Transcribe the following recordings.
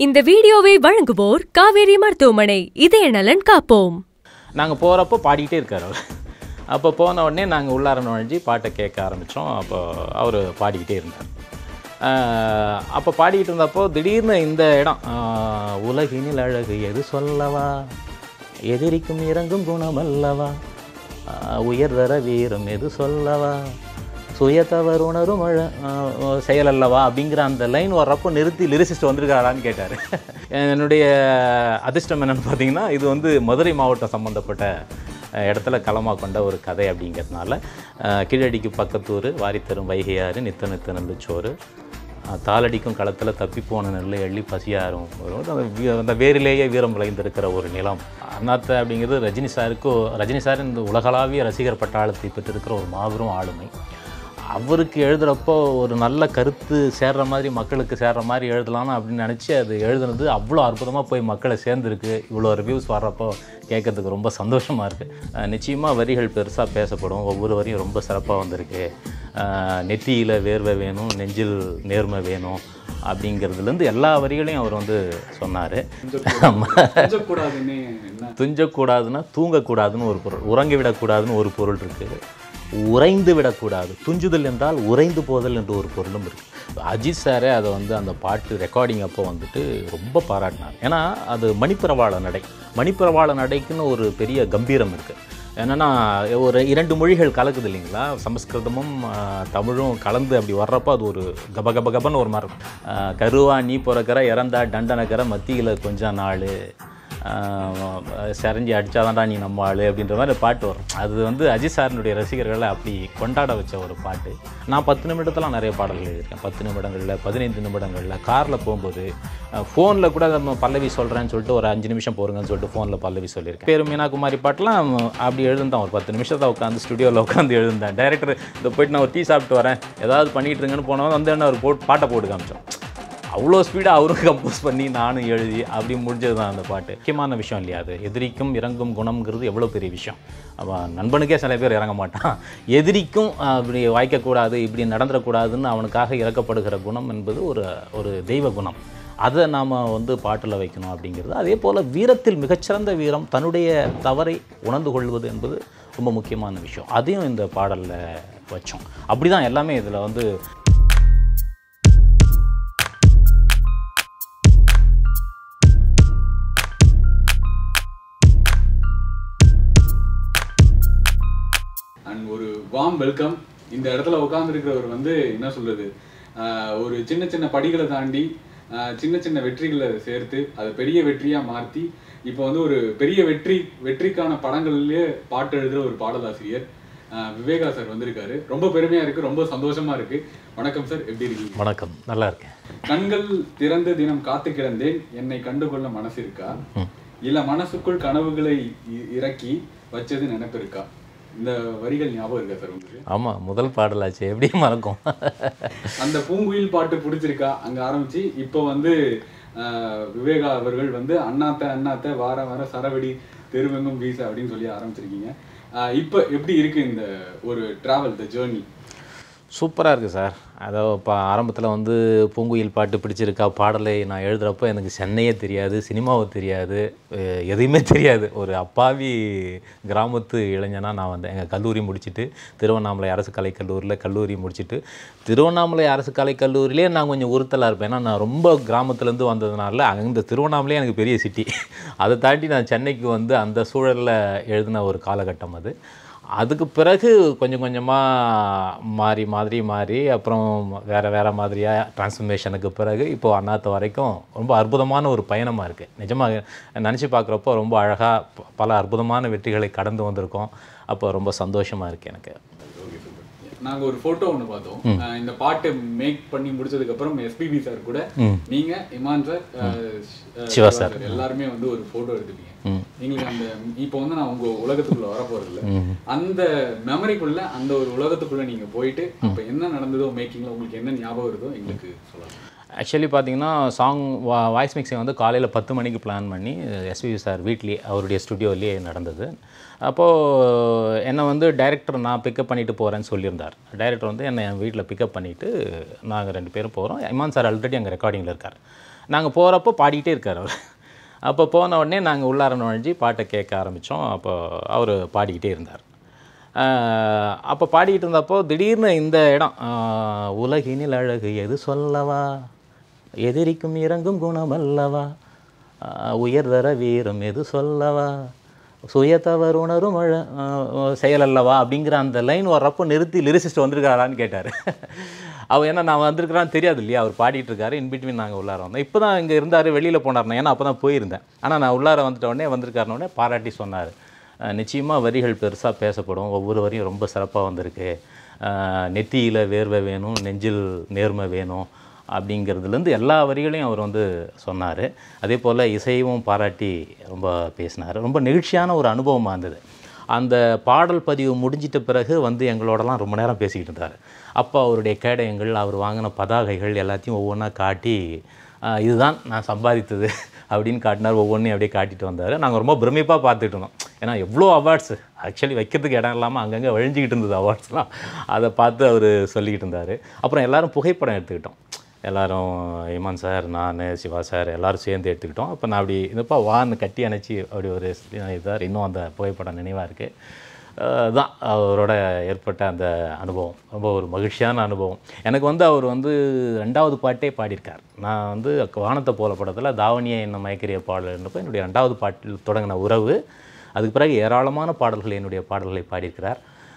இந்த வீடியோவை வழங்குவோர் காவேரி மருத்துவமனை இதய நலன் காப்போம் நாங்கள் போகிறப்போ பாடிக்கிட்டே இருக்கார் அவர் அப்போ போன உடனே நாங்கள் உள்ளார நுழைஞ்சு பாட்டை கேட்க ஆரம்பித்தோம் அப்போ அவர் பாடிக்கிட்டே இருந்தார் ஆஹ் அப்போ பாடிக்கிட்டு இருந்தப்போ திடீர்னு இந்த இடம் ஆஹ் உலகினில் அழகு எது சொல்லவா எதிரிக்கும் இறங்கும் குணமல்லவா ஆஹ் உயர்தர வீரம் எது சொல்லவா சுயத்தவர் உணரும் அழ ஆஹ் செயல் அல்லவா அப்படிங்கிற அந்த லைன் வர்றப்போ நிறுத்தி லிரிசிஸ்ட் வந்திருக்காரான்னு கேட்டார் என்னுடைய அதிர்ஷ்டம் என்னென்னு பார்த்தீங்கன்னா இது வந்து மதுரை மாவட்டம் சம்மந்தப்பட்ட அஹ், இடத்துல களமாக கொண்ட ஒரு கதை அப்படிங்கிறதுனால அஹ், கீழடிக்கு பக்கத்தூர் வாரித்தரும் வைகையாறு நித்த நித்த நெல்லுச்சோறு அஹ், தாளடிக்கும் களத்தில் தப்பிப்போன நெல்லை அள்ளி பசியாரும் வரும் அந்த வீ- அந்த வேரிலேயே வீரம் விளைந்திருக்கிற ஒரு நிலம் அண்ணாத்த அப்படிங்கிறது ரஜினி சாருக்கு ரஜினி சார் இந்த உலகளாவிய ரசிகர் பட்டாளத்தை பெற்றிருக்கிற ஒரு மாபெரும் ஆளுமை அவருக்கு எழுதுகிறப்போ ஒரு நல்ல கருத்து சேர்ற மாதிரி மக்களுக்கு சேர்ற மாதிரி எழுதலாம்னு அப்படின்னு நினச்சி அது எழுதுனது அவ்வளோ அற்புதமாக போய் மக்களை சேர்ந்துருக்கு இவ்வளோ ரிவ்யூஸ் வர்றப்போ கேட்கறதுக்கு ரொம்ப சந்தோஷமாக இருக்குது நிச்சயமாக வரிகள் பெருசாக பேசப்படும் ஒவ்வொரு வரியும் ரொம்ப சிறப்பாக வந்திருக்கு நெற்றியில் வேர்வை வேணும் நெஞ்சில் நேர்மை வேணும் அப்படிங்கிறதுலேருந்து எல்லா வரிகளையும் அவர் வந்து சொன்னார் கூடாதுன்னு என்ன துஞ்சக்கூடாதுன்னா தூங்கக்கூடாதுன்னு ஒரு பொருள் உறங்கி விடக்கூடாதுன்னு ஒரு பொருள் இருக்குது உறைந்து விடக்கூடாது துஞ்சுதல் என்றால் உறைந்து போதல் என்று ஒரு பொருளும் இருக்குது அஜித் சாரே அதை வந்து அந்த பாட்டு ரெக்கார்டிங் அப்போ வந்துட்டு ரொம்ப பாராட்டினார் ஏன்னா அது மணிப்பிரவாள நடை மணிப்பிரவாள நடைக்குன்னு ஒரு பெரிய கம்பீரம் இருக்குது என்னென்னா ஒரு இரண்டு மொழிகள் கலக்குது இல்லைங்களா சமஸ்கிருதமும் ஆ, தமிழும் கலந்து அப்படி வர்றப்போ அது ஒரு கப கப கபன்னு ஒரு மாதிரி இருக்கும் ஆ, கருவா நீ பிறக்கிற இறந்தா தண்டனக்கிற மத்தியில் கொஞ்சம் நாள் செரஞ்சி அடிச்சாதான்டா நீ நம்ம ஆளு அப்படின்ற மாதிரி பாட்டு வரும் அது வந்து அஜித் சாரினுடைய ரசிகர்களை அப்படி கொண்டாட வச்ச ஒரு பாட்டு நான் பத்து நிமிடத்தெல்லாம் நிறைய பாடல்கள் எழுதியிருக்கேன் பத்து நிமிடங்களில் பதினைந்து நிமிடங்களில் காரில் போகும்போது ஃபோனில் கூட நம்ம பல்லவி சொல்கிறேன்னு சொல்லிட்டு ஒரு அஞ்சு நிமிஷம் போருங்கன்னு சொல்லிட்டு ஃபோனில் பல்லவி சொல்லியிருக்கேன் பேரு மீனா குமாரி பாட்டெலாம் அப்படி எழுதுந்தான் ஒரு பத்து நிமிஷத்தை உட்காந்து ஸ்டுடியோவில் உட்காந்து எழுந்தேன் டைரக்டர் இந்த போயிட்டு நான் ஒரு டீ சாப்பிட்டு வரேன் ஏதாவது பண்ணிட்டு இருங்கன்னு போனவன் வந்து என்ன ஒரு போட் பாட்டை போட்டு காமிச்சோம் அவ்வளோ ஸ்பீடாக அவரும் கம்போஸ் பண்ணி நானும் எழுதி அப்படி முடிஞ்சது தான் அந்த பாட்டு முக்கியமான விஷயம் இல்லையா அது எதிரிக்கும் இறங்கும் குணம்ங்கிறது எவ்வளோ பெரிய விஷயம் அவன் நண்பனுக்கே சில பேர் இறங்க மாட்டான் எதிரிக்கும் ஆஹ், இப்படி வாய்க்கக்கூடாது இப்படி நடந்துடக்கூடாதுன்னு அவனுக்காக இறக்கப்படுகிற குணம் என்பது ஒரு ஒரு தெய்வ குணம் அதை நாம் வந்து பாட்டில் வைக்கணும் அப்படிங்கிறது அதே போல் வீரத்தில் மிகச்சிறந்த வீரம் தன்னுடைய தவறை உணர்ந்து கொள்வது என்பது ரொம்ப முக்கியமான விஷயம் அதையும் இந்த பாடலில் வச்சோம் அப்படி தான் எல்லாமே இதில் வந்து அண்ட் ஒரு வார்ம் வெல்கம் இந்த இடத்துல உட்காந்துருக்கிறவர் வந்து என்ன சொல்றது ஆஹ் ஒரு சின்ன சின்ன படிகளை தாண்டி ஆஹ் சின்ன சின்ன வெற்றிகளை சேர்த்து அதை பெரிய வெற்றியா மாற்றி இப்போ வந்து ஒரு பெரிய வெற்றி வெற்றிக்கான படங்கள்லயே பாட்டு எழுதுற ஒரு பாடலாசிரியர் ஆஹ் விவேகா சார் வந்திருக்காரு ரொம்ப பெருமையா இருக்கு ரொம்ப சந்தோஷமா இருக்கு வணக்கம் சார் எப்படி இருக்கீங்க வணக்கம் நல்லா இருக்கேன் கண்கள் திறந்து தினம் காத்து கிடந்தேன் என்னை கண்டுகொள்ள மனசு இருக்கா இல்ல மனசுக்குள் கனவுகளை இ- இறக்கி வச்சது நினைப்பு இருக்கா இந்த வரிகள் ஞாபகம் இருக்கா சார் உங்களுக்கு ஆமாம் முதல் பாடலாச்சு எப்படி மறக்கும் அந்த பூங்குயில் பாட்டு பிடிச்சிருக்கா அங்க ஆரம்பிச்சு இப்போ வந்து ஆஹ், விவேகா அவர்கள் வந்து அண்ணாத்த அண்ணாத்த வார வார சரவடி தெருவெங்கும் வீச அப்படின்னு சொல்லி ஆரம்பிச்சிருக்கீங்க ஆஹ், இப்போ எப்படி இருக்கு இந்த ஒரு டிராவல் த ஜேர்னி சூப்பராக இருக்குது சார் அதோ இப்போ ஆரம்பத்தில் வந்து பூங்குயில் பாட்டு பிடிச்சிருக்கா பாடலை நான் எழுதுகிறப்போ எனக்கு சென்னையே தெரியாது சினிமாவும் தெரியாது அஹ் எதையுமே தெரியாது ஒரு அப்பாவி கிராமத்து இளைஞனாக நான் வந்தேன் எங்கள் கல்லூரி முடிச்சுட்டு திருவண்ணாமலை அரசு கலைக் கல்லூரியில் கல்லூரி முடிச்சுட்டு திருவண்ணாமலை அரசு கலைக் கல்லூரியிலே நான் கொஞ்சம் உறுத்தலாக இருப்பேன் ஏன்னா நான் ரொம்ப கிராமத்துலேருந்து வந்ததுனால அந்த திருவண்ணாமலையே எனக்கு பெரிய சிட்டி அதை தாண்டி நான் சென்னைக்கு வந்து அந்த சூழலில் எழுதின ஒரு காலகட்டம் அது அதுக்கு பிறகு கொஞ்சம் கொஞ்சமாக மாறி மாதிரி மாறி அப்புறம் வேறு வேறு மாதிரியாக ட்ரான்ஸ்ஃபர்மேஷனுக்கு பிறகு இப்போது அண்ணாத்த வரைக்கும் ரொம்ப அற்புதமான ஒரு பயணமாக இருக்குது நிஜமாக நினச்சி பார்க்குறப்போ ரொம்ப அழகாக பல அற்புதமான வெற்றிகளை கடந்து வந்திருக்கோம் அப்போ ரொம்ப சந்தோஷமாக இருக்குது எனக்கு நாங்க ஒரு போட்டோ ஒண்ணு பார்த்தோம் அஹ் இந்த பாட்டு மேக் பண்ணி முடிச்சதுக்கு அப்புறம் எஸ்பிபி சார் கூட நீங்க இமான் சார் அஹ் அஹ் சிவா சார். எல்லாருமே வந்து ஒரு போட்டோ எடுத்துப்பீங்க எங்களுக்கு அந்த இப்போ வந்து நான் உங்க உலகத்துக்குள்ள வர போறது இல்ல அந்த மெமரிக்குள்ள அந்த ஒரு உலகத்துக்குள்ள நீங்க போயிட்டு அப்ப என்ன நடந்ததோ மேக்கிங்ல உங்களுக்கு என்ன ஞாபகம் வருதோ எங்களுக்கு சொல்லலாம் ஆக்சுவலி பார்த்தீங்கன்னா சாங் வா வாய்ஸ் மிக்சிங் வந்து காலையில் பத்து மணிக்கு பிளான் பண்ணி எஸ்பிவி சார் வீட்லேயே அவருடைய ஸ்டுடியோலேயே நடந்தது அப்போது என்னை வந்து டைரக்டர் நான் பிக்கப் பண்ணிட்டு போகிறேன்னு சொல்லியிருந்தார் டைரக்டர் வந்து என்னை என் வீட்டில் பிக்கப் பண்ணிவிட்டு நாங்கள் ரெண்டு பேரும் போகிறோம் இமான் சார் ஆல்ரெடி அங்கே ரெக்கார்டிங்கில் இருக்கார் நாங்கள் போகிறப்போ பாடிக்கிட்டே இருக்கார் அவர் அப்போ போன உடனே நாங்கள் உள்ளார நுழைஞ்சி பாட்டை கேட்க ஆரம்பித்தோம் அப்போ அவர் பாடிக்கிட்டே இருந்தார் ஆஹ் அப்போ பாடிக்கிட்டு இருந்தப்போ திடீர்னு இந்த இடம் ஆஹ் உலகினில் அழகு எது சொல்லவா எதிரிக்கும் இறங்கும் குணமல்லவா ஆஹ் உயர்தர வீரம் எது சொல்லவா சுயத்தவர் உணரும் அழ ஆஹ் செயலல்லவா அப்படிங்கிற அந்த லைன் வர்றப்போ நிறுத்தி லிரிசிஸ்ட் வந்திருக்காரான்னு கேட்டார் அவர் ஏன்னா நான் வந்திருக்கிறான்னு தெரியாது இல்லையா அவர் பாடிட்டு இருக்காரு இன்பிட்வீன் நாங்கள் உள்ளார வந்தோம் இப்போ தான் இங்கே இருந்தார் வெளியில் போனார்னா ஏன்னா அப்போ தான் போயிருந்தேன் ஆனால் நான் உள்ளார வந்துட்ட உடனே வந்திருக்காருன உடனே பாராட்டி சொன்னார் நிச்சயமாக வரிகள் பெருசாக பேசப்படும் ஒவ்வொரு வரியும் ரொம்ப சிறப்பாக வந்திருக்கு நெத்தியில் வேர்வை வேணும் நெஞ்சில் நேர்மை வேணும் அப்படிங்கிறதுலேருந்து எல்லா வரிகளையும் அவர் வந்து சொன்னார் அதே போல் இசையும் பாராட்டி ரொம்ப பேசினார் ரொம்ப நெகிழ்ச்சியான ஒரு அனுபவமாக இருந்தது அந்த பாடல் பதிவு முடிஞ்சிட்ட பிறகு வந்து எங்களோடலாம் ரொம்ப நேரம் பேசிக்கிட்டு இருந்தார் அப்போ அவருடைய கேடயங்கள் அவர் வாங்கின பதாகைகள் எல்லாத்தையும் ஒவ்வொன்றா காட்டி ஆஹ் இதுதான் நான் சம்பாதித்தது அப்படின்னு காட்டினார் ஒவ்வொன்றையும் அப்படியே காட்டிட்டு வந்தார் நாங்கள் ரொம்ப பிரமிப்பாக பார்த்துட்டு இருந்தோம் ஏன்னா எவ்வளோ அவார்ட்ஸ் ஆக்சுவலி வைக்கிறதுக்கு இடம் இல்லாமல் அங்கங்கே வழிஞ்சிக்கிட்டு இருந்தது அவார்ட்ஸ்லாம் அதை பார்த்து அவர் சொல்லிக்கிட்டு இருந்தார் அப்புறம் எல்லாரும் புகைப்படம் எடுத்துக்கிட்டோம் எல்லாரும் இமான் சார் நான் சிவா சார் எல்லாரும் சேர்ந்து எடுத்துக்கிட்டோம் அப்போ நான் அப்படி இதுப்பா வான்னு கட்டி அணைச்சி அப்படி ஒரு இதாக இன்னும் அந்த புகைப்படம் நினைவாக இருக்குது தான் அவரோட ஏற்பட்ட அந்த அனுபவம் ரொம்ப ஒரு மகிழ்ச்சியான அனுபவம் எனக்கு வந்து அவர் வந்து ரெண்டாவது பாட்டே பாடியிருக்கார் நான் வந்து வானத்தை போல படத்தில் தாவணியை என்ன மயக்கிறிய பாடல்ன்றப்போ என்னுடைய ரெண்டாவது பாட்டில் தொடங்கின உறவு அதுக்கு பிறகு ஏராளமான பாடல்கள் என்னுடைய பாடல்களை பாடியிருக்கிறார்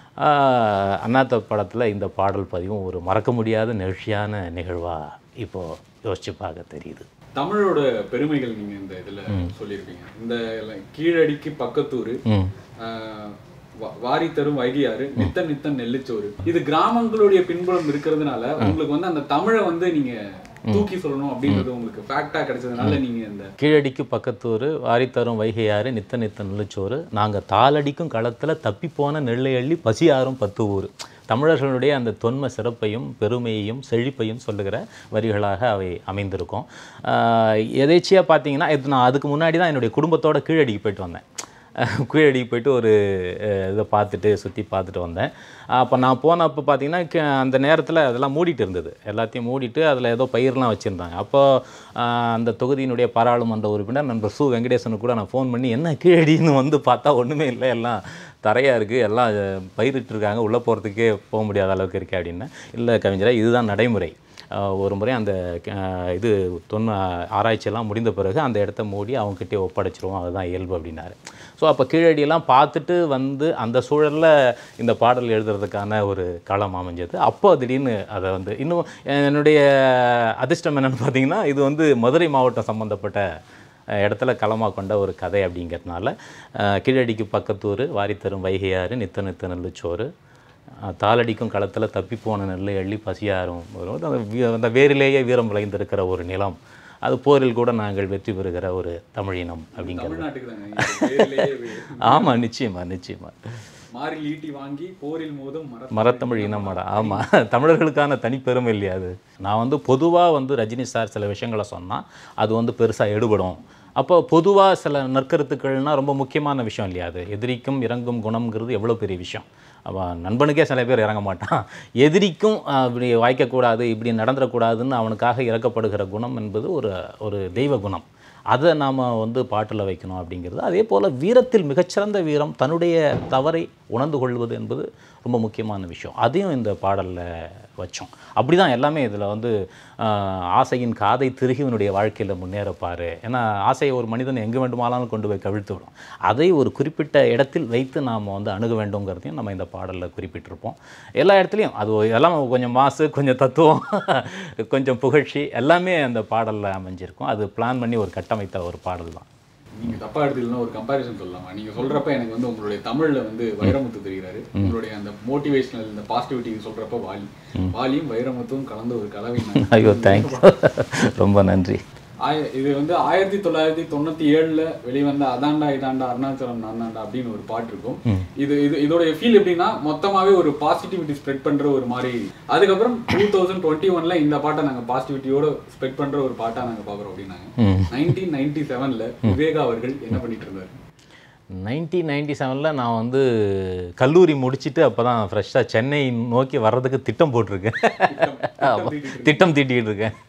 ஆஹ் அண்ணாத்த படத்தில் இந்த பாடல் பதிவும் ஒரு மறக்க முடியாத நெகிழ்ச்சியான நிகழ்வாக இப்போது யோசிச்சு பார்க்க தெரியுது தமிழோட பெருமைகள் நீங்க இந்த இதுல சொல்லியிருப்பீங்க இந்த ல- கீழடிக்கு பக்கத்தூர் ம் ஆஹ் வா- வாரி தரும் வைகையாறு நித்த நித்த நெல்லிச்சோறு இது கிராமங்களுடைய பின்புலம் இருக்கிறதுனால உங்களுக்கு வந்து அந்த தமிழை வந்து நீங்க தூக்கி சொல்லணும் அப்படின்றது உங்களுக்கு ஃபேக்டா கிடைச்சதுனால நீங்க இந்த கீழடிக்கு பக்கத்தூர் வாரித்தரும் வைகையாறு நித்த நித்த நெல்லுச்சோறு நாங்கள் தாளடிக்கும் களத்தில் தப்பிப்போன நெல்லை அள்ளி பசியாரும் பத்து ஊர் தமிழர்களுடைய அந்த தொன்ம சிறப்பையும் பெருமையையும் செழிப்பையும் சொல்லுகிற வரிகளாக அவை அமைந்திருக்கும் ஆஹ் எதேச்சியாக பார்த்தீங்கன்னா இது நான் அதுக்கு முன்னாடி தான் என்னுடைய குடும்பத்தோட கீழடிக்கு போயிட்டு வந்தேன் கீழடிக்கு போயிட்டு ஒரு அஹ், இதை பார்த்துட்டு சுற்றி பார்த்துட்டு வந்தேன் அப்போ நான் போனப்போ பார்த்தீங்கன்னா க- அந்த நேரத்தில் அதெல்லாம் மூடிட்டு இருந்தது எல்லாத்தையும் மூடிட்டு அதில் ஏதோ பயிர்லாம் வச்சுருந்தாங்க அப்போ ஆஹ், அந்த தொகுதியினுடைய பாராளுமன்ற உறுப்பினர் நண்பர் சு வெங்கடேசனுக்கு கூட நான் ஃபோன் பண்ணி என்ன கீழடின்னு வந்து பார்த்தா ஒன்றுமே இல்லை எல்லாம் தரையாக இருக்குது எல்லாம் அஹ், பயிரிட்டிருக்காங்க உள்ளே போகிறதுக்கே போக முடியாத அளவுக்கு இருக்கே அப்படின்னு இல்லை கவிஞரா இதுதான் நடைமுறை ஆஹ் ஒரு முறை அந்த ஆஹ் இது தொன்ம ஆராய்ச்சியெல்லாம் முடிந்த பிறகு அந்த இடத்த மூடி அவங்ககிட்டயே ஒப்படைச்சிருவோம் அதுதான் இயல்பு அப்படின்னாரு ஸோ அப்போ கீழடியெல்லாம் பார்த்துட்டு வந்து அந்த சூழலில் இந்த பாடல் எழுதுறதுக்கான ஒரு களம் அமைஞ்சது அப்போ திடீர்னு அதை வந்து இன்னும் என்னுடைய அதிர்ஷ்டம் என்னென்னு பார்த்தீங்கன்னா இது வந்து மதுரை மாவட்டம் சம்மந்தப்பட்ட அஹ், இடத்துல களமாக கொண்ட ஒரு கதை அப்படிங்கிறதுனால அஹ், கீழடிக்கு பக்கத்தூர் வாரித்தரும் வைகையாறு நித்த நித்த நெல்லுச்சோறு அஹ், தாளடிக்கும் களத்தில் தப்பிப்போன நெல்லை அள்ளி பசியாரும் வரும் அந்த வீ- அந்த வேரிலேயே வீரம் விளைந்திருக்கிற ஒரு நிலம் அது போரில் கூட நாங்கள் வெற்றி பெறுகிற ஒரு தமிழினம் அப்படிங்கிறது தமிழ்நாட்டுக்கு தாங்க பேர்லயே வே- ஆமாம் நிச்சயமா நிச்சயமா மாறி ஈட்டி வாங்கி போரில் மோதும் மர மரத்தமிழ் இனமாடா ஆமாம் தமிழர்களுக்கான தனிப்பெருமை இல்லையா அது நான் வந்து பொதுவாக வந்து ரஜினி சார் சில விஷயங்களை சொன்னால் அது வந்து பெருசாக எடுபடும் அப்போ பொதுவாக சில நற்கருத்துக்கள்னால் ரொம்ப முக்கியமான விஷயம் இல்லையா அது எதிரிக்கும் இறங்கும் குணம்ங்கிறது எவ்வளோ பெரிய விஷயம் அவன் நண்பனுக்கே சில பேர் இறங்க மாட்டான் எதிரிக்கும் ஆஹ், இப்படி வாய்க்கக்கூடாது இப்படி நடந்துடக்கூடாதுன்னு அவனுக்காக இறக்கப்படுகிற குணம் என்பது ஒரு ஒரு தெய்வ குணம் அதை நாம் வந்து பாட்டில் வைக்கணும் அப்படிங்கிறது அதே போல் வீரத்தில் மிகச்சிறந்த வீரம் தன்னுடைய தவறை உணர்ந்து கொள்வது என்பது ரொம்ப முக்கியமான விஷயம் அதையும் இந்த பாடலில் வச்சோம் அப்படி தான் எல்லாமே இதில் வந்து ஆஹ், ஆசையின் காதை திருகி இவனுடைய வாழ்க்கையில் முன்னேறப்பார் ஏன்னா ஆசையை ஒரு மனிதன் எங்கே வேண்டுமானாலும் கொண்டு போய் கவிழ்த்து விடும் அதை ஒரு குறிப்பிட்ட இடத்தில் வைத்து நாம் வந்து அணுக வேண்டுங்கிறதையும் நம்ம இந்த பாடலில் குறிப்பிட்டிருப்போம் எல்லா இடத்துலையும் அது எல்லாம் கொஞ்சம் மாசு கொஞ்சம் தத்துவம் கொஞ்சம் புகழ்ச்சி எல்லாமே அந்த பாடலில் அமைஞ்சிருக்கும் அது பிளான் பண்ணி ஒரு கட்டமைத்த ஒரு பாடல் தான் நீங்க தப்பா எடுத்துக்கலாம் ஒரு கம்பாரிசன் சொல்லலாமா நீங்க சொல்றப்ப எனக்கு வந்து உங்களுடைய தமிழ்ல வந்து வைரமுத்து தெரிகிறாரு உங்களுடைய அந்த மோட்டிவேஷனல் இந்த பாசிட்டிவிட்டி சொல்றப்ப வாலி வாலியும் வைரமுத்தும் கலந்த ஒரு கலவை நான் ஐயோ தேங்க்ஸ் ரொம்ப நன்றி ஆய- இது வந்து ஆயிரத்தி தொள்ளாயிரத்தி தொண்ணூத்தி ஏழுல வெளிவந்த அதாண்டா இதாண்டா அருணாச்சலம் நான்தாண்டா அப்படின்னு ஒரு பாட்டு இருக்கும் இது இது இதோட ஃபீல் எப்படின்னா மொத்தமாவே ஒரு பாசிட்டிவிட்டி ஸ்ப்ரெட் பண்ற ஒரு மாதிரி அதுக்கப்புறம் டூ தௌசண்ட் டுவெண்ட்டி ஒன்ல இந்த பாட்டை நாங்க பாசிட்டிவிட்டியோட ஸ்ப்ரெட் பண்ற ஒரு பாட்டா நாங்க பாக்குறோம் அப்படின்னாங்க நைன்டீன் நைன்டி செவன்ல விவேகா அவர்கள் என்ன பண்ணிட்டு இருந்தாரு நைன்டீன் நைன்டி செவனில் நான் வந்து கல்லூரி முடிச்சுட்டு அப்போ தான் ஃப்ரெஷ்ஷாக சென்னை நோக்கி வர்றதுக்கு திட்டம் போட்டிருக்கேன் ஆமா. திட்டம் தீட்டிக்கிட்டு இருக்கேன்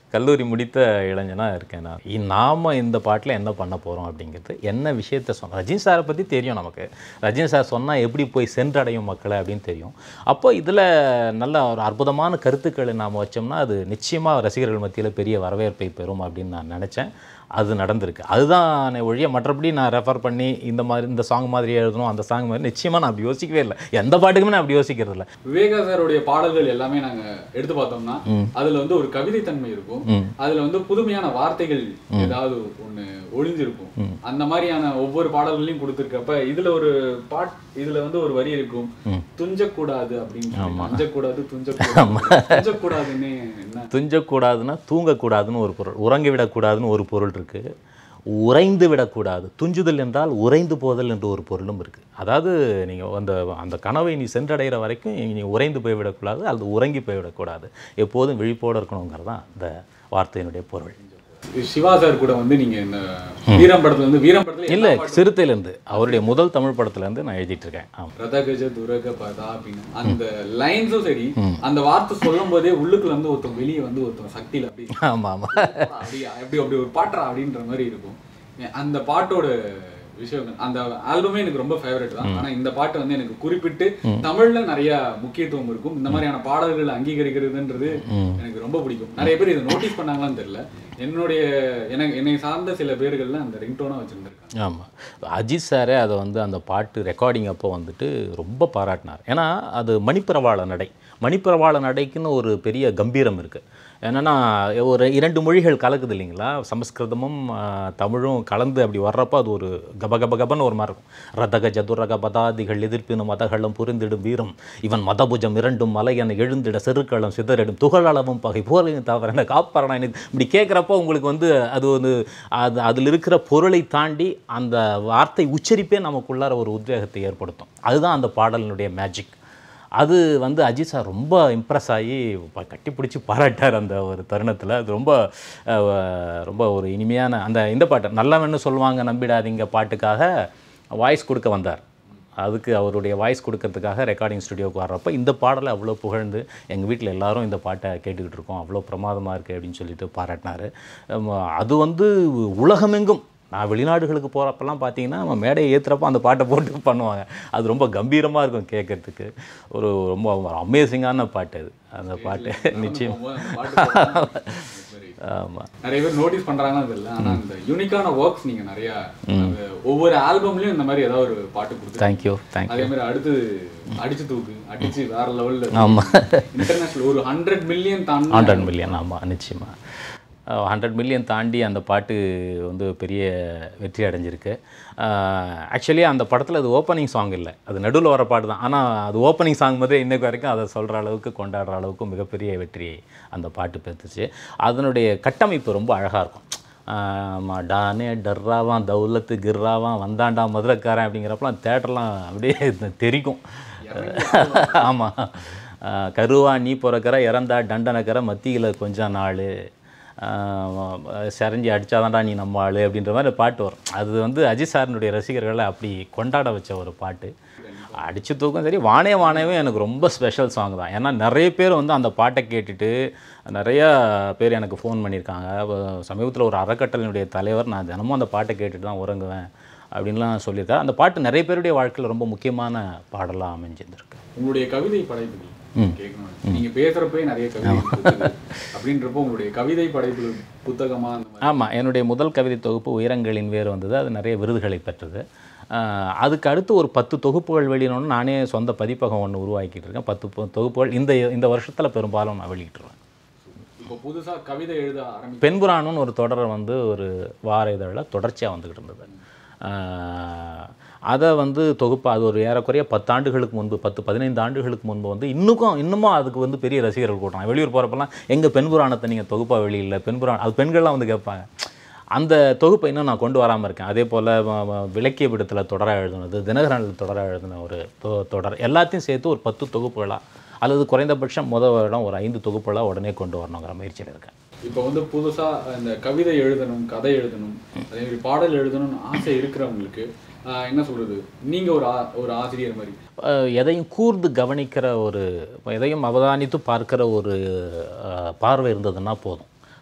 கல்லூரி முடித்த இளைஞனாக இருக்கேன் நான் இ- நாம இந்த பாட்டில் என்ன பண்ண போகிறோம் அப்படிங்கிறது என்ன விஷயத்த சொன்னோம் ரஜினி சாரை பற்றி தெரியும் நமக்கு ரஜினி சார் சொன்னால் எப்படி போய் சென்றடையும் மக்களை அப்படின்னு தெரியும் அப்போ இதில் நல்ல ஒரு அற்புதமான கருத்துக்களை நாம் வச்சோம்னா அது நிச்சயமாக ரசிகர்கள் மத்தியில் பெரிய வரவேற்பை பெறும் அப்படின்னு நான் நினச்சேன் அது நடந்திருக்கு அதுதான் ஒழிய மற்றபடி நான் ரெஃபர் பண்ணி இந்த மாதிரி இந்த சாங் மாதிரி எழுதணும் அந்த சாங் மாதிரி நிச்சயமாக நான் அப்படி யோசிக்கவே இல்லை எந்த பாட்டுக்குமே நான் அப்படி யோசிக்கிறது இல்லை விவேகா சாருடைய பாடல்கள் எல்லாமே நாங்க எடுத்து பார்த்தோம்னா அதுல வந்து ஒரு கவிதை தன்மை இருக்கும் அதுல வந்து புதுமையான வார்த்தைகள் ஏதாவது ஒண்ணு ஒளிஞ்சிருக்கும் அந்த மாதிரியான ஒவ்வொரு பாடல்களையும் கொடுத்திருக்கப்ப இதுல ஒரு பாட் இதுல வந்து ஒரு வரி இருக்கும் துஞ்சக்கூடாது அப்படின்னு சொல்லி. அஞ்சக்கூடாது துஞ்சக்கூடாது துஞ்சக்கூடாதுன்னு என்ன துஞ்சக்கூடாதுன்னா தூங்கக்கூடாதுன்னு ஒரு பொருள் உறங்கி விடக்கூடாதுன்னு ஒரு பொருள் இருக்குது உறைந்து விடக்கூடாது துஞ்சுதல் என்றால் உறைந்து போதல் என்று ஒரு பொருளும் இருக்குது அதாவது நீங்கள் அந்த அந்த கனவை நீ சென்றடைகிற வரைக்கும் நீ உறைந்து போய்விடக்கூடாது அல்லது உறங்கி போய்விடக்கூடாது எப்போதும் விழிப்போடு இருக்கணுங்கிறது தான் இந்த வார்த்தையினுடைய பொருள் சிவா சார் கூட வந்து நீங்க இந்த வீரம் படத்துல வந்து வீரம் படத்துல இல்லை சிறுத்தையிலேருந்து அவருடைய முதல் தமிழ் படத்துலேருந்து நான் எழுதிட்டு இருக்கேன் ஆமாம் ரதகஜ துரக பதா அப்படின்னு அந்த லைன்ஸும் சரி அந்த வார்த்தை சொல்லும் போதே உள்ளுக்குள்ள வந்து ஒருத்தன் வெளியே வந்து ஒருத்தன் சக்தியில அப்படி ஆமாம் ஆமாம் அப்படி அப்படி அப்படி ஒரு பாட்டுறா அப்படின்ற மாதிரி இருக்கும் அந்த பாட்டோட விஷயங்கள் அந்த ஆல்பமே எனக்கு ரொம்ப ஃபேவரட் தான் ஆனா இந்த பாட்டு வந்து எனக்கு குறிப்பிட்டு தமிழ்ல நிறைய முக்கியத்துவம் இருக்கும் இந்த மாதிரியான பாடல்கள் அங்கீகரிக்கிறதுன்றது எனக்கு ரொம்ப பிடிக்கும் நிறைய பேர் இதை நோட்டீஸ் பண்ணாங்களான்னு தெரியல என்னுடைய எனக்கு என்னை சார்ந்த சில பேர்கள்லாம் அந்த ரிங்டோனா வச்சிருந்திருக்காங்க ஆமாம் அஜித் சாரே அதை வந்து அந்த பாட்டு ரெக்கார்டிங் அப்போ வந்துட்டு ரொம்ப பாராட்டினார் ஏன்னா அது மணிப்பிரவாள நடை மணிப்பிரவாள நடைக்குன்னு ஒரு பெரிய கம்பீரம் இருக்குது என்னென்னா ஒரு இரண்டு மொழிகள் கலக்குது இல்லைங்களா சமஸ்கிருதமும் ஆ, தமிழும் கலந்து அப்படி வர்றப்போ அது ஒரு கப கப கபன்னு ஒரு மாதிரி இருக்கும் ரதக ஜதுரக பதாதிகள் எதிர்ப்பினும் மதகளும் புரிந்திடும் வீரம் இவன் மதபுஜம் இரண்டும் மலையென எழுந்திட செருக்களம் சிதறிடும் துகளளவும் பகை போரையும் தவிர என்ன காப்பறனா எனக்கு இப்படி கேட்குறப்போ உங்களுக்கு வந்து அது வந்து அது அதில் இருக்கிற பொருளை தாண்டி அந்த வார்த்தை உச்சரிப்பே நமக்குள்ளார ஒரு உத்வேகத்தை ஏற்படுத்தும் அதுதான் அந்த பாடலினுடைய மேஜிக் அது வந்து அஜித் சார் ரொம்ப இம்ப்ரெஸ் ஆகி ப- கட்டிப்பிடிச்சி பாராட்டார் அந்த ஒரு தருணத்தில் அது ரொம்ப அஹ், ரொம்ப ஒரு இனிமையான அந்த இந்த பாட்டு நல்லவன்னு சொல்லுவாங்க நம்பிடாதீங்க பாட்டுக்காக வாய்ஸ் கொடுக்க வந்தார் அதுக்கு அவருடைய வாய்ஸ் கொடுக்கறதுக்காக ரெக்கார்டிங் ஸ்டுடியோவுக்கு வர்றப்ப இந்த பாடலை அவ்வளோ புகழ்ந்து எங்கள் வீட்டில் எல்லாரும் இந்த பாட்டை கேட்டுக்கிட்டு இருக்கோம் அவ்வளோ பிரமாதமாக இருக்குது அப்படின்னு சொல்லிட்டு பாராட்டினார் அது வந்து உலகமெங்கும் நான் வெளிநாடுகளுக்கு போகிறப்பெல்லாம் பார்த்தீங்கன்னா நம்ம மேடையை ஏற்றுறப்ப அந்த பாட்டை போட்டு பண்ணுவாங்க அது ரொம்ப கம்பீரமாக இருக்கும் கேட்கறதுக்கு ஒரு ரொம்ப அமேசிங்கான பாட்டு அது அந்த பாட்டு நிச்சயம் போகும்போது அந்த பாட்டு போட்டா, சரி. ஆமாம் நிறைய பேர் நோட்டீஸ் பண்றாங்கன்னு தெரியல ஆனா இந்த யூனிக்கான ஒர்க்ஸ் நீங்க நிறைய அந்த ஒவ்வொரு ஆல்பம்லயும் இந்த மாதிரி ஏதாவது ஒரு பாட்டு கொடுத்து தேங்க்யூ தேங்க்யூ அதே மாதிரி அடுத்து அடிச்சு தூக்கு அடிச்சு வேற லெவல்ல ஆமாம் இன்டர்நேஷனல் ஒரு ஹண்ட்ரட் மில்லியன் தாண்டி ஹண்ட்ரட் மில்லியன் ஆமாம் நிச்சயமாக ஹண்ட்ரட் மில்லியன் தாண்டி அந்த பாட்டு வந்து பெரிய வெற்றி அடைஞ்சிருக்கு ஆக்சுவலி அந்த படத்தில் அது ஓப்பனிங் சாங் இல்லை அது நடுவில் வர பாட்டு தான் ஆனால் அது ஓப்பனிங் சாங் மாதிரி இன்னைக்கு வரைக்கும் அதை சொல்கிற அளவுக்கு கொண்டாடுற அளவுக்கு மிகப்பெரிய வெற்றி அந்த பாட்டு பெற்றுச்சு அதனுடைய கட்டமைப்பு ரொம்ப அழகாக இருக்கும் ஆமாம் டானே டர்ராவான் தௌலத்து கிர்ராவான் வந்தாண்டா மதுரைக்காரன் அப்படிங்கிறப்பலாம் தேட்டர்லாம் அப்படியே தெரிக்கும் ஆமாம் கருவா நீ பிறக்கிற இறந்தா தண்டனைக்கிற மத்தியில் கொஞ்சம் நாள் செரஞ்சி அடித்தாதான்டா நீ நம்ம ஆளு அப்படின்ற மாதிரி பாட்டு வரும் அது வந்து அஜித் சாரினுடைய ரசிகர்களை அப்படி கொண்டாட வச்ச ஒரு பாட்டு அடிச்சு தூக்கம் சரி வானே வானவே எனக்கு ரொம்ப ஸ்பெஷல் சாங் தான் ஏன்னா நிறைய பேர் வந்து அந்த பாட்டை கேட்டுட்டு நிறைய பேர் எனக்கு ஃபோன் பண்ணியிருக்காங்க சமீபத்தில் ஒரு அறக்கட்டளையினுடைய தலைவர் நான் தினமும் அந்த பாட்டை கேட்டுட்டு தான் உறங்குவேன் அப்படின்லாம் சொல்லியிருக்காரு அந்த பாட்டு நிறைய பேருடைய வாழ்க்கையில் ரொம்ப முக்கியமான பாடலாக அமைஞ்சிருந்திருக்கு உங்களுடைய கவிதை படைப்புகள் கேட்கணும் நீங்க பேசுறப்பே நிறைய கவிதை இருக்குது. அப்படின்றப்போ உங்களுடைய கவிதை படைப்புகள் புத்தகமா அந்த மாதிரி ஆமாம் என்னுடைய முதல் கவிதை தொகுப்பு உயரங்களின் வேர் வந்தது அது நிறைய விருதுகளை பெற்றது ஆஹ் அதுக்கு அடுத்து ஒரு பத்து தொகுப்புகள் வெளியிடணும்னு நானே சொந்த பதிப்பகம் ஒன்று உருவாக்கிட்டு இருக்கேன் பத்து பொ- தொகுப்புகள் இந்த இந்த வருஷத்தில் பெரும்பாலும் நான் வெளியிட்டுருவேன் இப்போ புதுசா கவிதை எழுத ஆரம்பி பெண்புராணம்னு ஒரு தொடர் வந்து ஒரு வார இதழில் தொடர்ச்சியாக வந்துக்கிட்டு இருந்தது ஆஹ் அதை வந்து தொகுப்பு அது ஒரு ஏறக்குறைய பத்தாண்டுகளுக்கு முன்பு பத்து பதினைந்து ஆண்டுகளுக்கு முன்பு வந்து இன்னுக்கும் இன்னமும் அதுக்கு வந்து பெரிய ரசிகர்கள் கூட்டம் வெளியூர் போகிறப்பெல்லாம் எங்கள் பெண்புராணத்தை நீங்கள் தொகுப்பாக வெளியில் பெண்புராணம் அது பெண்கள்லாம் வந்து கேட்பாங்க அந்த தொகுப்பை இன்னும் நான் கொண்டு வராமல் இருக்கேன் அதே போல் விளக்கிய விடத்தில் தொடராக எழுதுனது தினகரனில் தொடராக எழுதின ஒரு தொ- தொடர் எல்லாத்தையும் சேர்த்து ஒரு பத்து தொகுப்புகளாக அல்லது குறைந்தபட்சம் முதல் வருடம் ஒரு ஐந்து தொகுப்புகளாக உடனே கொண்டு வரணுங்கிற முயற்சியில் இருக்கேன் இப்போ வந்து புதுசா இந்த கவிதை எழுதணும் கதை எழுதணும் அதே மாதிரி பாடல் எழுதணும்னு ஆசை இருக்கிறவங்களுக்கு ஆஹ், என்ன சொல்றது நீங்க ஒரு ஆ- ஒரு ஆசிரியர் மாதிரி அஹ் எதையும் கூர்ந்து கவனிக்கிற ஒரு எதையும் அவதானித்து பார்க்கிற ஒரு அஹ், பார்வை இருந்ததுன்னா போதும்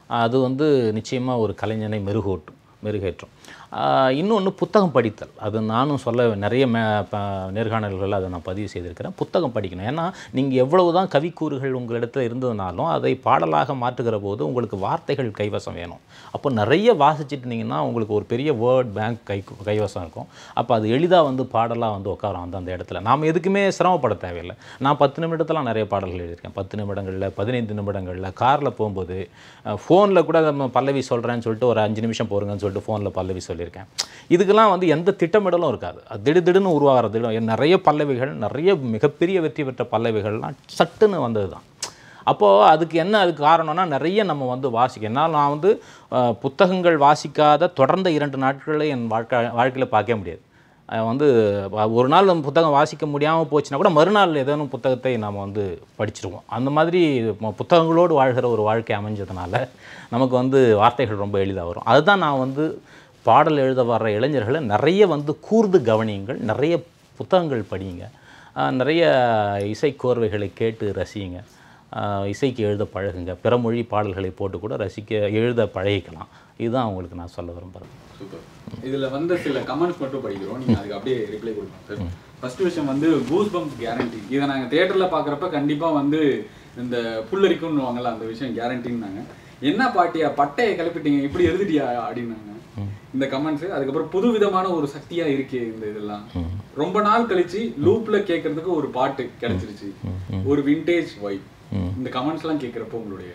அது வந்து நிச்சயமாக ஒரு கலைஞனை மெருகூட்டும் மெருகேற்றும் இன்னொன்று புத்தகம் படித்தல் அது நானும் சொல்ல நிறைய மே ப- நேர்காணல்கள் அதை நான் பதிவு செய்திருக்கிறேன் புத்தகம் படிக்கணும் ஏன்னா நீங்கள் எவ்வளவு தான் கவிக்கூறுகள் உங்களிடத்தில் இருந்ததுனாலும் அதை பாடலாக மாற்றுகிற போது உங்களுக்கு வார்த்தைகள் கைவசம் வேணும் அப்போ நிறைய வாசிச்சுட்டு இருந்தீங்கன்னா உங்களுக்கு ஒரு பெரிய வேர்ட் பேங்க் கை கைவசம் இருக்கும் அப்போ அது எளிதாக வந்து பாடலாக வந்து உட்காரும் அந்த அந்த இடத்துல நாம் எதுக்குமே சிரமப்பட தேவையில்லை நான் பத்து நிமிடத்தில் நிறைய பாடல்கள் எழுதியிருக்கேன் பத்து நிமிடங்களில் பதினைந்து நிமிடங்களில் காரில் போகும்போது ஃபோனில் கூட நம்ம பல்லவி சொல்கிறேன்னு சொல்லிட்டு ஒரு அஞ்சு நிமிஷம் போருங்கன்னு சொல்லிட்டு ஃபோனில் பல்லவி சொல்லியிருக்கேன் இதுக்கெல்லாம் வந்து எந்த திட்டமிடலும் இருக்காது அது திடுதிடுன்னு உருவாகிறது நிறைய பல்லவிகள் நிறைய மிகப்பெரிய வெற்றி பெற்ற பல்லவிகள்லாம் சட்டுன்னு வந்தது தான் அப்போது அதுக்கு என்ன அதுக்கு காரணம்னா நிறைய நம்ம வந்து வாசிக்க என்னால் நான் வந்து அஹ், புத்தகங்கள் வாசிக்காத தொடர்ந்த இரண்டு நாட்களில் என் வாழ்க்கை வாழ்க்கையில் பார்க்க முடியாது அஹ் வந்து வ- ஒரு நாள் நம்ம புத்தகம் வாசிக்க முடியாமல் போச்சுன்னா கூட மறுநாள் ஏதேனும் புத்தகத்தை நாம் வந்து படிச்சிருவோம் அந்த மாதிரி ம- புத்தகங்களோடு வாழ்கிற ஒரு வாழ்க்கை அமைஞ்சதுனால நமக்கு வந்து வார்த்தைகள் ரொம்ப எளிதாக வரும் அதுதான் நான் வந்து பாடல் எழுத வர்ற இளைஞர்களை நிறைய வந்து கூர்ந்து கவனியுங்கள் நிறைய புத்தகங்கள் படியுங்க அஹ் நிறைய இசைக்கோர்வைகளை கேட்டு ரசியுங்க அஹ் இசைக்கு எழுத பழகுங்க பிற மொழி பாடல்களை போட்டு கூட ரசிக்க எழுத பழகிக்கலாம் இதுதான் அவங்களுக்கு நான் சொல்ல விரும்புகிறேன் சூப்பர் இதுல வந்த சில கமெண்ட்ஸ் மட்டும் படிக்கிறோம் நீங்க அதுக்கு அப்படியே ரிப்ளை கொடுங்க சார் ஃபர்ஸ்ட் விஷயம் வந்து கூஸ் பம்ப் கேரண்டி இதை நாங்க தியேட்டர்ல பாக்குறப்ப கண்டிப்பா வந்து இந்த புல்லரிக்கும்னு வாங்கல அந்த விஷயம் கேரண்டின்னாங்க என்ன பாட்டியா பட்டையை கிளப்பிட்டீங்க இப்படி எழுதிட்டியா அப்படின்னாங்க இந்த கமெண்ட்ஸ் அதுக்கப்புறம் புது விதமான ஒரு சக்தியா இருக்கே இந்த இதெல்லாம் ரொம்ப நாள் கழிச்சு லூப்ல கேட்கறதுக்கு ஒரு பாட்டு கிடைச்சிருச்சு ஒரு விண்டேஜ் வைப் இந்த கமெண்ட்ஸ் எல்லாம் கேட்கறப்போ உங்களுடைய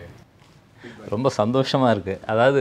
ரொம்ப சந்தோஷமாக இருக்குது அதாவது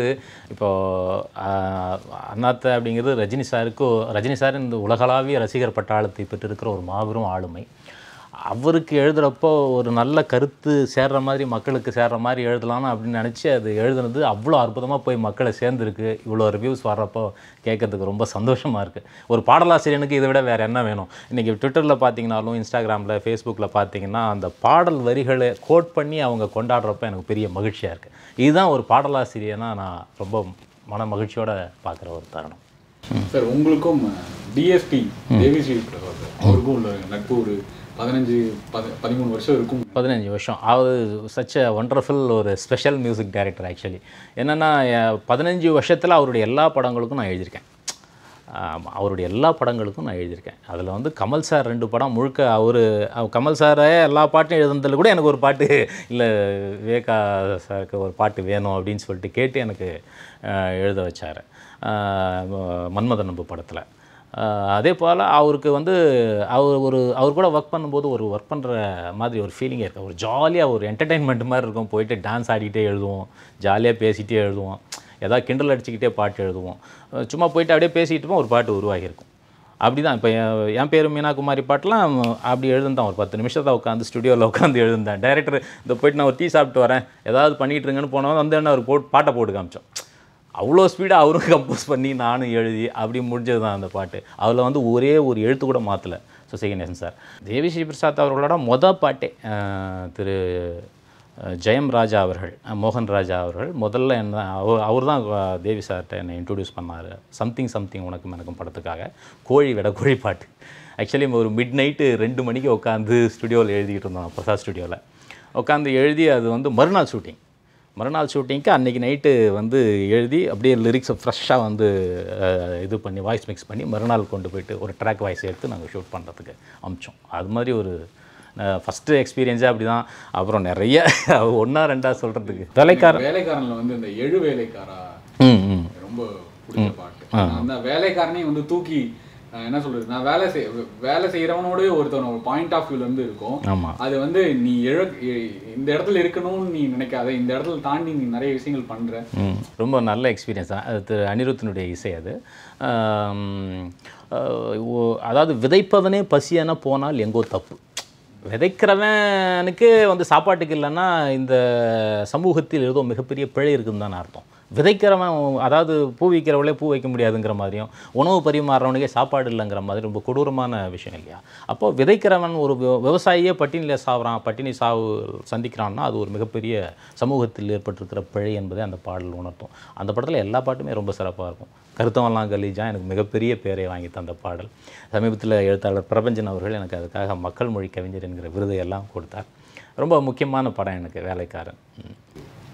இப்போது அண்ணாத்த அப்படிங்கிறது ரஜினி சாருக்கு ரஜினி சார் இந்த உலகளாவிய ரசிகர் பட்டாளத்தை பெற்றிருக்கிற ஒரு மாபெரும் ஆளுமை அவருக்கு எழுதுகிறப்போ ஒரு நல்ல கருத்து சேர்ற மாதிரி மக்களுக்கு சேர்ற மாதிரி எழுதலாம்னு அப்படின்னு நினச்சி அது எழுதுனது அவ்வளோ அற்புதமாக போய் மக்களை சேர்ந்துருக்கு இவ்வளோ ரிவ்யூஸ் வர்றப்போ கேட்கறதுக்கு ரொம்ப சந்தோஷமாக இருக்குது ஒரு பாடலாசிரியனுக்கு இதை விட வேறு என்ன வேணும் இன்றைக்கி ட்விட்டரில் பார்த்தீங்கனாலும் இன்ஸ்டாகிராமில் ஃபேஸ்புக்கில் பார்த்தீங்கன்னா அந்த பாடல் வரிகளை கோட் பண்ணி அவங்க கொண்டாடுறப்ப எனக்கு பெரிய மகிழ்ச்சியாக இருக்குது இதுதான் ஒரு பாடலாசிரியனா நான் ரொம்ப மன மகிழ்ச்சியோட பார்க்குற ஒரு தருணம் சார் உங்களுக்கும் டிஎஸ்பி தேவிஸ்ரீ பிரசாத் சார் அவருக்கும் உள்ள நட்பு ஒரு பதினஞ்சு பத பதிமூணு வருஷம் இருக்கும் பதினஞ்சு வருஷம் அவர் சச் அ ஒண்டர்ஃபுல் ஒரு ஸ்பெஷல் மியூசிக் டைரக்டர் ஆக்சுவலி என்னென்னா பதினஞ்சு வருஷத்தில் அவருடைய எல்லா படங்களுக்கும் நான் எழுதியிருக்கேன் ஆம், அவருடைய எல்லா படங்களுக்கும் நான் எழுதியிருக்கேன் அதில் வந்து கமல் சார் ரெண்டு படம் முழுக்க அவர் கமல் சாரை எல்லா பாட்டும் எழுதுனதில் கூட எனக்கு ஒரு பாட்டு இல்லை விவேகா சாருக்கு ஒரு பாட்டு வேணும் அப்படின்னு சொல்லிட்டு கேட்டு எனக்கு அஹ், எழுத வச்சார் மன்மதன் நம்பு படத்தில் ஆஹ் அதே போல் அவருக்கு வந்து அவர் ஒரு அவர் கூட ஒர்க் பண்ணும்போது ஒரு ஒர்க் பண்ணுற மாதிரி ஒரு ஃபீலிங்கே இருக்குது ஒரு ஜாலியாக ஒரு என்டர்டெயின்மெண்ட் மாதிரி இருக்கும் போயிட்டு டான்ஸ் ஆடிக்கிட்டே எழுதுவோம் ஜாலியாக பேசிகிட்டே எழுதுவோம் ஏதாவது கிண்டல் அடிச்சுக்கிட்டே பாட்டு எழுதுவோம் அஹ் சும்மா போயிட்டு அப்படியே பேசிக்கிட்டு இருப்போம், ஒரு பாட்டு உருவாகியிருக்கும் அப்படி தான் இப்போ என் பேர் மீனா குமாரி பாட்டெலாம் அப்படி எழுதுந்தான் ஒரு பத்து நிமிஷத்தை உட்காந்து ஸ்டுடியோவில் உட்காந்து எழுதுந்தேன் டைரக்டர் இந்த போயிட்டு நான் ஒரு டீ சாப்பிட்டு வரேன் ஏதாவது பண்ணிகிட்டு இருங்கன்னு போனவன் வந்து என்ன அவர் போட்டு பாட்டை போட்டு காமிச்சோம் அவ்வளோ ஸ்பீடாக அவரும் கம்போஸ் பண்ணி நானும் எழுதி அப்படி முடிஞ்சது தான் அந்த பாட்டு அதில் வந்து ஒரே ஒரு எழுத்து கூட மாற்றலை சுசி கணேசன் சார் தேவிஸ்ரீ பிரசாத் அவர்களோட மொதல் பாட்டே அஹ், திரு அஹ், ஜெயம் ராஜா அவர்கள் அஹ், மோகன் ராஜா அவர்கள் முதல்ல என்ன அவர் அவர் தான் தேவி சார்கிட்ட என்னை இன்ட்ரடியூஸ் பண்ணார் சம்திங் சம்திங் உனக்கும் எனக்கும் படத்துக்காக கோழி விட கோழி பாட்டு ஆக்சுவலி ஒரு மிட் நைட்டு ரெண்டு மணிக்கு உட்காந்து ஸ்டுடியோவில் எழுதிக்கிட்டு இருந்தோம் பிரசாத் ஸ்டுடியோவில் உட்காந்து எழுதி அது வந்து மறுநாள் ஷூட்டிங் மறுநாள் ஷூட்டிங்க்கு அன்றைக்கி நைட்டு வந்து எழுதி அப்படியே லிரிக்ஸை ஃப்ரெஷ்ஷாக வந்து அஹ், இது பண்ணி வாய்ஸ் மிக்ஸ் பண்ணி மறுநாள் கொண்டு போயிட்டு ஒரு ட்ராக் வாய்ஸ் எடுத்து நாங்கள் ஷூட் பண்ணுறதுக்கு அமிச்சோம் அது மாதிரி ஒரு ஃபஸ்ட்டு எக்ஸ்பீரியன்ஸே அப்படி தான் அப்புறம் நிறைய ஒன்றா ரெண்டா சொல்கிறதுக்கு வேலைக்காரன் வேலைக்காரன்ல வந்து இந்த எழு வேலைக்காரா ம் ம் ரொம்ப பிடிச்ச பாட்டு அந்த வேலைக்காரனே வந்து தூக்கி அஹ், என்ன சொல்றது நான் வேலை செய் வேலை செய்யறவனோடய ஒருத்தவன் ஒரு பாயிண்ட் ஆஃப் வியூல இருந்து இருக்கும் ஆமாம் அது வந்து நீ இழ இந்த இடத்துல இருக்கணும்னு நீ நினைக்காத இந்த இடத்துல தாண்டி நீ நிறைய விஷயங்கள் பண்ற ம் ரொம்ப நல்ல எக்ஸ்பீரியன்ஸ் தான் அது திரு அனிருத்தினுடைய இசை அது ஆம், அஹ், ஓ- அதாவது விதைப்பவனே பசியான போனால் எங்கோ தப்பு விதைக்கிறவனுக்கு வந்து சாப்பாட்டுக்கு இல்லைன்னா இந்த சமூகத்தில் ஏதோ மிகப்பெரிய பிழை இருக்குன்னு தான் அர்த்தம் விதைக்கிறவன் அதாவது பூ வைக்கிறவளே பூ வைக்க முடியாதுங்கிற மாதிரியும் உணவு பரிமாறுறவனுக்கே சாப்பாடு இல்லைங்கிற மாதிரி ரொம்ப கொடூரமான விஷயம் இல்லையா அப்போ விதைக்கிறவன் ஒரு விவ- விவசாயியே பட்டினியில் சாவுறான் பட்டினி சாவு சந்திக்கிறான்னா அது ஒரு மிகப்பெரிய சமூகத்தில் ஏற்பட்டிருக்கிற பிழை என்பதை அந்த பாடல் உணர்த்தும் அந்த படத்தில் எல்லா பாட்டுமே ரொம்ப சிறப்பாக இருக்கும் கருத்தவெல்லாம் கலீஜா எனக்கு மிகப்பெரிய பேரை வாங்கி தந்த பாடல் சமீபத்தில் எழுத்தாளர் பிரபஞ்சன் அவர்கள் எனக்கு அதுக்காக மக்கள் மொழி கவிஞர் என்கிற விருதை எல்லாம் கொடுத்தார் ரொம்ப முக்கியமான படம் எனக்கு வேலைக்காரன் ம்.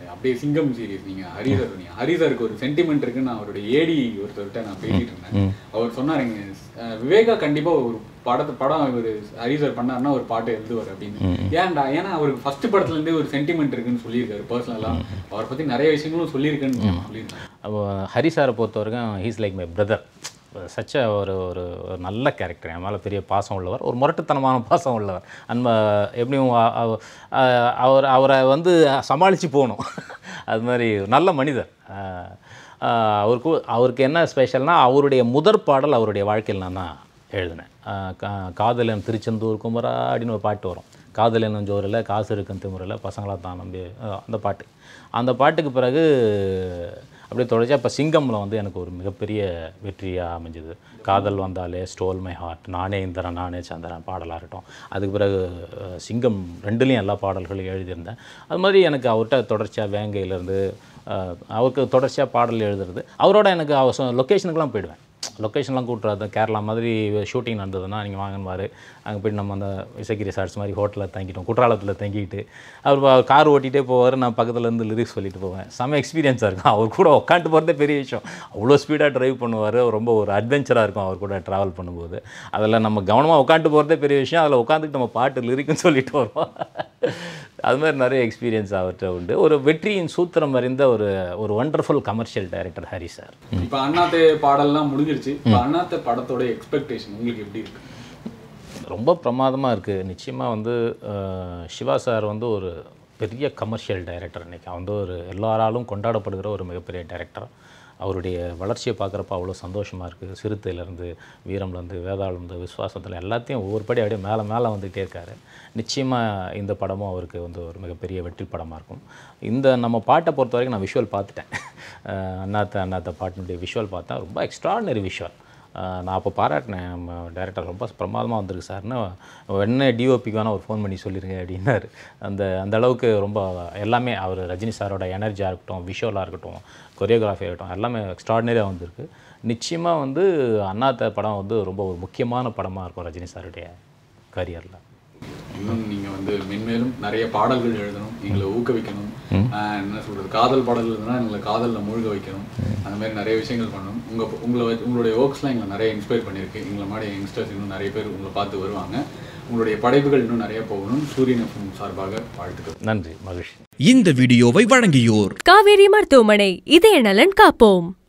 அப்படியே சிங்கம் சீரிஸ் நீங்க ஹரிசர் நீங்க ஹரிசருக்கு ஒரு சென்டிமெண்ட் இருக்குன்னு நான் அவருடைய ஏடி ஒருத்தர்கிட்ட நான் பேசிட்டு இருந்தேன் அவர் சொன்னாருங்க அஹ், விவேகா கண்டிப்பா ஒரு படத்தை படம் இவர் ஹரிசர் பண்ணாருன்னா ஒரு பாட்டு எழுதுவார் அப்படின்னு ஏன்டா ஏன்னா அவருக்கு ஃபர்ஸ்ட் படத்துல இருந்தே ஒரு சென்டிமெண்ட் இருக்குன்னு சொல்லியிருக்காரு பர்சனலா அவரை பத்தி நிறைய விஷயங்களும் சொல்லியிருக்கேன்னு சொல்லியிருக்காங்க அப்போ ஹரி சாரை பொறுத்த வரைக்கும் ஹீஸ் லைக் மை பிரதர் சச்ச ஒரு ஒரு ஒரு நல்ல கேரக்டர் என் மேலே பெரிய பாசம் உள்ளவர் ஒரு முரட்டுத்தனமான பாசம் உள்ளவர் அன்ப எப்படியும் அ- அவ- அ- அவர் அவரை வந்து சமாளித்து போகணும் அது மாதிரி நல்ல மனிதர் அஹ், அஹ், அவருக்கு அவருக்கு என்ன ஸ்பெஷல்னால் அவருடைய முதற் பாடல் அவருடைய வாழ்க்கையில் நான் தான் எழுதினேன் அஹ், கா- காதலன் திருச்செந்தூர் குமரா அப்படின்னு ஒரு பாட்டு வரும் காதல் என்னும் ஜோரில் காசு இருக்கும் திமுறில் பசங்களா தான் நம்பி அஹ், அந்த பாட்டு அந்த பாட்டுக்கு பிறகு அப்படியே தொடர்ச்சியாக இப்போ சிங்கமில் வந்து எனக்கு ஒரு மிகப்பெரிய வெற்றியாக அமைஞ்சுது காதல் வந்தாலே ஸ்டோல் மை ஹார்ட் நானே இந்திரன் நானே சந்திரன் பாடலாக இருக்கட்டும் அதுக்கு பிறகு அஹ், சிங்கம் ரெண்டுலேயும் எல்லா பாடல்களையும் எழுதியிருந்தேன் அது மாதிரி எனக்கு அவர்கிட்ட தொடர்ச்சியாக வேங்கையிலேருந்து அவருக்கு தொடர்ச்சியாக பாடல் எழுதுறது அவரோட எனக்கு அவர் லொக்கேஷனுக்குலாம் போயிடுவேன் லொக்கேஷன்லாம் கூட்டுறது கேரளா மாதிரி ஷூட்டிங் நடந்ததுன்னா நீங்கள் வாங்கினுவார் அங்கே போயிட்டு நம்ம அந்த இசைக்கு ரிசார்ட்ஸ் மாதிரி ஹோட்டலில் தங்கிட்டோம் குற்றாலத்தில் தங்கிட்டு அவர் கார் ஓட்டிகிட்டே போவார் நான் பக்கத்துல இருந்து லிரிக்ஸ் சொல்லிட்டு போவேன் செம்ம எக்ஸ்பீரியன்ஸாக இருக்கும் அவர் கூட உட்காந்து போகிறதே பெரிய விஷயம் அவ்வளோ ஸ்பீடாக ட்ரைவ் பண்ணுவார் ரொம்ப ஒரு அட்வென்ச்சராக இருக்கும் அவர் கூட ட்ராவல் பண்ணும்போது அதில் நம்ம கவனமாக உட்காந்து போகிறதே பெரிய விஷயம் அதில் உட்காந்துட்டு நம்ம பாட்டு லிரிக்குன்னு சொல்லிட்டு வருவோம் அது மாதிரி நிறைய எக்ஸ்பீரியன்ஸ் அவர்கிட்ட உண்டு ஒரு வெற்றியின் சூத்திரம் அறிந்த ஒரு ஒரு wonderful commercial director Hari sir இப்ப அண்ணாத்தே பாடல்லாம் முடிஞ்சிருச்சு இப்ப அண்ணாத்தே படத்தோட எக்ஸ்பெக்டேஷன் உங்களுக்கு எப்படி இருக்கு ரொம்ப பிரமாதமாக இருக்குது நிச்சயமாக வந்து அஹ், சிவா சார் வந்து ஒரு பெரிய கமர்ஷியல் டைரக்டர் இன்றைக்கி வந்து ஒரு எல்லாராலும் கொண்டாடப்படுகிற ஒரு மிகப்பெரிய டைரக்டர் அவருடைய வளர்ச்சியை பார்க்குறப்ப அவ்வளோ சந்தோஷமாக இருக்குது சிறுத்தையிலேருந்து வீரம்லேருந்து வேதாளம்லேருந்து விஸ்வாசத்தில் எல்லாத்தையும் ஒவ்வொரு படி அப்படியே மேலே மேலே வந்துகிட்டே இருக்காரு நிச்சயமாக இந்த படமும் அவருக்கு வந்து ஒரு மிகப்பெரிய வெற்றி படமாக இருக்கும் இந்த நம்ம பாட்டை பொறுத்த வரைக்கும் நான் விஷுவல் பார்த்துட்டேன் அஹ், அண்ணாத்த அண்ணாத்த பாட்டினுடைய விஷுவல் பார்த்தேன் ரொம்ப எக்ஸ்ட்ராடினரி விஷுவல் ஆஹ் நான் அப்போ பாராட்டினேன் நம்ம டேரக்டர் ரொம்ப பிரமாதமாக வந்திருக்கு சார்னு உடனே டிஓபிக்கு வேணால் ஒரு ஃபோன் பண்ணி சொல்லிடுங்க அப்படின்னாரு அந்த அந்த அளவுக்கு ரொம்ப எல்லாமே அவர் ரஜினி சாரோட எனர்ஜியாக இருக்கட்டும் விஷுவலாக இருக்கட்டும் கொரியோகிராஃபி ஆகட்டும் எல்லாமே எக்ஸ்ட்ராடினரியாக வந்திருக்கு நிச்சயமாக வந்து அண்ணாத்த படம் வந்து ரொம்ப ஒரு முக்கியமான படமாக இருக்கும் ரஜினி சாருடைய கரியரில் இன்னும் நீங்க வந்து மென்மேலும் நிறைய பாடல்கள் எழுதணும் எங்களை ஊக்குவிக்கணும் ஆஹ் என்ன சொல்றது காதல் பாடல் எழுதுனா எங்களை காதல்ல மூழ்க வைக்கணும் அந்த மாதிரி நிறைய விஷயங்கள் பண்ணணும் உங்க உங்களை வச்சு- உங்களுடைய ஒர்க்ஸ்லாம் எங்களை நிறைய இன்ஸ்பயர் பண்ணியிருக்கு எங்களை மாதிரி யங்ஸ்டர்ஸ் இன்னும் நிறைய பேர் உங்களை பார்த்து வருவாங்க உங்களுடைய படைப்புகள் இன்னும் நிறைய போகணும் சூரியன் எஃப்எம் சார்பாக வாழ்த்துக்கள் நன்றி மகிழ்ச்சி இந்த வீடியோவை வழங்கியோர் காவேரி மருத்துவமனை இதய நலன் காப்போம்